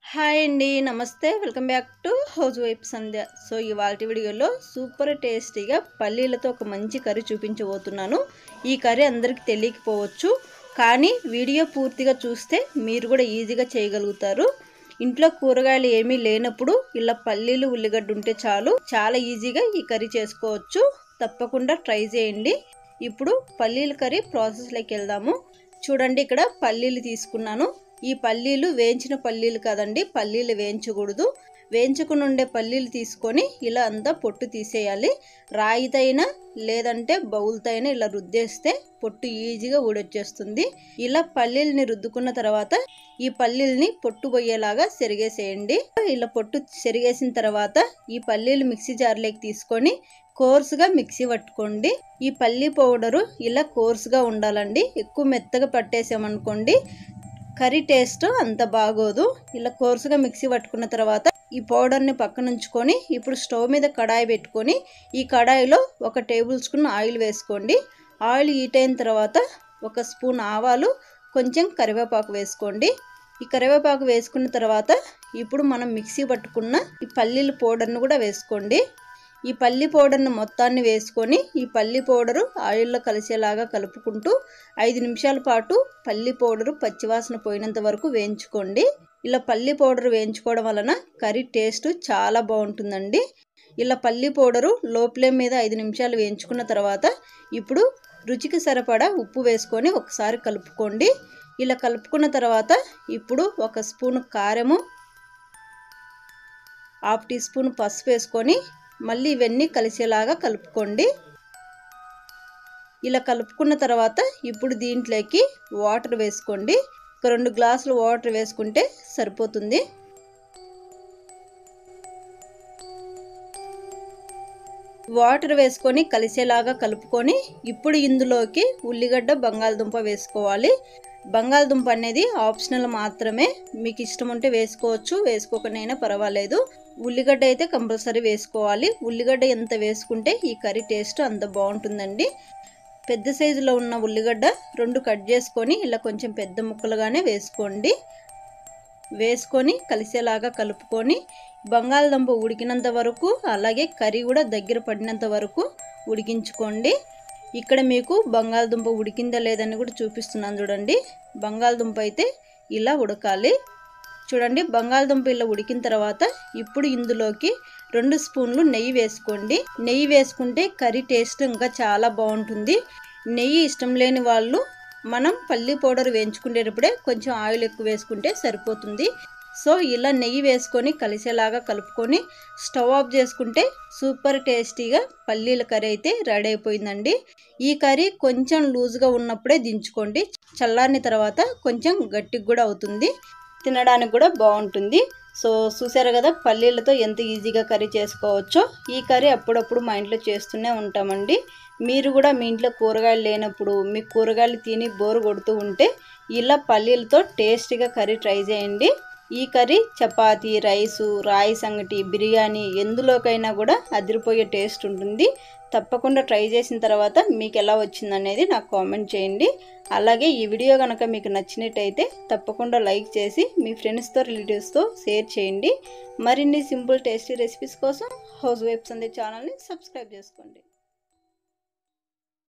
hi అండి నమస్తే welcome back to housewife Sandhya so ఇవాళ వీడియోలో సూపర్ టేస్టీగా పల్లీలతో ఒక మంచి కర్రీ చూపించబోతున్నాను ఈ కర్రీ అందరికీ తెలియకపోవచ్చు కానీ వీడియో పూర్తిగా చూస్తే మీరు కూడా ఈజీగా చేయగలుగుతారు ఇంట్లో కూరగాయలు ఏమీ లేనప్పుడు ఇలా పల్లీలు ఉల్లిగడ్డ ఉంటే చాలు చాలా ఈజీగా ఈ కర్రీ చేసుకోవచ్చు తప్పకుండా ట్రై చేయండి ఇప్పుడు పల్లీల కర్రీ ప్రాసెస్లోకి వెళ్దాము చూడండి ఇక్కడ పల్లీలు తీసుకున్నాను ఈ పల్లీలు వేయించిన పల్లీలు కాదండి పల్లీలు వేయించకూడదు వేయించకుండా ఉండే పల్లీలు తీసుకొని ఇలా అంతా పొట్టు తీసేయాలి రాయితైనా లేదంటే బౌల్తైనా ఇలా రుద్దేస్తే పొట్టు ఈజీగా ఊడొచ్చేస్తుంది ఇలా పల్లీలని రుద్దుకున్న తర్వాత ఈ పల్లీల్ని పొట్టు పోయేలాగా సెరిగేసేయండి ఇలా పొట్టు సెరిగేసిన తర్వాత ఈ పల్లీలు మిక్సీ జార్లోకి తీసుకొని కోర్సుగా మిక్సీ పట్టుకోండి ఈ పల్లీ పౌడరు ఇలా కోర్సుగా ఉండాలండి ఎక్కువ మెత్తగా పట్టేసామనుకోండి కర్రీ టేస్ట్ అంత బాగోదు ఇలా కోర్సుగా మిక్సీ పట్టుకున్న తర్వాత ఈ పౌడర్ని పక్కన ఉంచుకొని ఇప్పుడు స్టవ్ మీద కడాయి పెట్టుకొని ఈ కడాయిలో ఒక టేబుల్ స్పూన్ ఆయిల్ వేసుకోండి ఆయిల్ హీట్ అయిన తర్వాత ఒక స్పూన్ ఆవాలు కొంచెం కరివేపాకు వేసుకోండి ఈ కరివేపాకు వేసుకున్న తర్వాత ఇప్పుడు మనం మిక్సీ పట్టుకున్న ఈ పల్లీల పౌడర్ను కూడా వేసుకోండి ఈ పల్లి పౌడర్ను మొత్తాన్ని వేసుకొని ఈ పల్లి పౌడరు ఆయిల్లో కలిసేలాగా కలుపుకుంటూ ఐదు నిమిషాల పాటు పల్లి పౌడరు పచ్చివాసన పోయినంత వరకు వేయించుకోండి ఇలా పల్లి పౌడర్ వేయించుకోవడం వలన కర్రీ టేస్ట్ చాలా బాగుంటుందండి ఇలా పల్లి పౌడరు లో ఫ్లేమ్ మీద ఐదు నిమిషాలు వేయించుకున్న తర్వాత ఇప్పుడు రుచికి సరిపడా ఉప్పు వేసుకొని ఒకసారి కలుపుకోండి ఇలా కలుపుకున్న తర్వాత ఇప్పుడు ఒక స్పూన్ కారము హాఫ్ టీ స్పూన్ పసుపు వేసుకొని మళ్ళీ ఇవన్నీ కలిసేలాగా కలుపుకోండి ఇలా కలుపుకున్న తర్వాత ఇప్పుడు దీంట్లోకి వాటర్ వేసుకోండి ఒక రెండు గ్లాసులు వాటర్ వేసుకుంటే సరిపోతుంది వాటర్ వేసుకొని కలిసేలాగా కలుపుకొని ఇప్పుడు ఇందులోకి ఉల్లిగడ్డ బంగాళదుంప వేసుకోవాలి బంగాళదుంప అనేది ఆప్షనల్ మాత్రమే మీకు ఇష్టం ఉంటే వేసుకోవచ్చు వేసుకోకనైనా పర్వాలేదు ఉల్లిగడ్డ అయితే కంపల్సరీ వేసుకోవాలి ఉల్లిగడ్డ ఎంత వేసుకుంటే ఈ కర్రీ టేస్ట్ అంత బాగుంటుందండి పెద్ద సైజులో ఉన్న ఉల్లిగడ్డ రెండు కట్ చేసుకొని ఇలా కొంచెం పెద్ద ముక్కలుగానే వేసుకోండి వేసుకొని కలిసేలాగా కలుపుకొని బంగాళదుంప ఉడికినంత వరకు అలాగే కర్రీ కూడా దగ్గర పడినంత వరకు ఉడికించుకోండి ఇక్కడ మీకు బంగాళదుంప ఉడికిందా లేదని కూడా చూపిస్తున్నాను చూడండి బంగాళదుంప అయితే ఇలా ఉడకాలి చూడండి బంగాళదుంప ఇలా ఉడికిన తర్వాత ఇప్పుడు ఇందులోకి రెండు స్పూన్లు నెయ్యి వేసుకోండి నెయ్యి వేసుకుంటే కర్రీ టేస్ట్ ఇంకా చాలా బాగుంటుంది నెయ్యి ఇష్టం లేని వాళ్ళు మనం పల్లి పౌడర్ వేయించుకునేటప్పుడే కొంచెం ఆయిల్ ఎక్కువ వేసుకుంటే సరిపోతుంది సో ఇలా నెయ్యి వేసుకొని కలిసేలాగా కలుపుకొని స్టవ్ ఆఫ్ చేసుకుంటే సూపర్ టేస్టీగా పల్లీల కర్రీ అయితే రెడీ అయిపోయిందండి ఈ కర్రీ కొంచెం లూజ్గా ఉన్నప్పుడే దించుకోండి చల్లారిన తర్వాత కొంచెం గట్టిగా కూడా అవుతుంది తినడానికి కూడా బాగుంటుంది సో చూసారు కదా పల్లీలతో ఎంత ఈజీగా కర్రీ చేసుకోవచ్చో ఈ కర్రీ అప్పుడప్పుడు మా ఇంట్లో చేస్తూనే ఉంటామండి మీరు కూడా మీ ఇంట్లో కూరగాయలు లేనప్పుడు మీ కూరగాయలు తిని బోరు కొడుతూ ఉంటే ఇలా పల్లీలతో టేస్టీగా కర్రీ ట్రై చేయండి ఈ కర్రీ చపాతీ రైసు రాయి సంగటి బిర్యానీ ఎందులోకైనా కూడా అదిరిపోయే టేస్ట్ ఉంటుంది తప్పకుండా ట్రై చేసిన తర్వాత మీకు ఎలా వచ్చిందనేది నాకు కామెంట్ చేయండి అలాగే ఈ వీడియో కనుక మీకు నచ్చినట్టయితే తప్పకుండా లైక్ చేసి మీ ఫ్రెండ్స్తో రిలేటివ్స్తో షేర్ చేయండి మరిన్ని సింపుల్ టేస్టీ రెసిపీస్ కోసం హౌస్ వైఫ్స్ అందే ఛానల్ని సబ్స్క్రైబ్ చేసుకోండి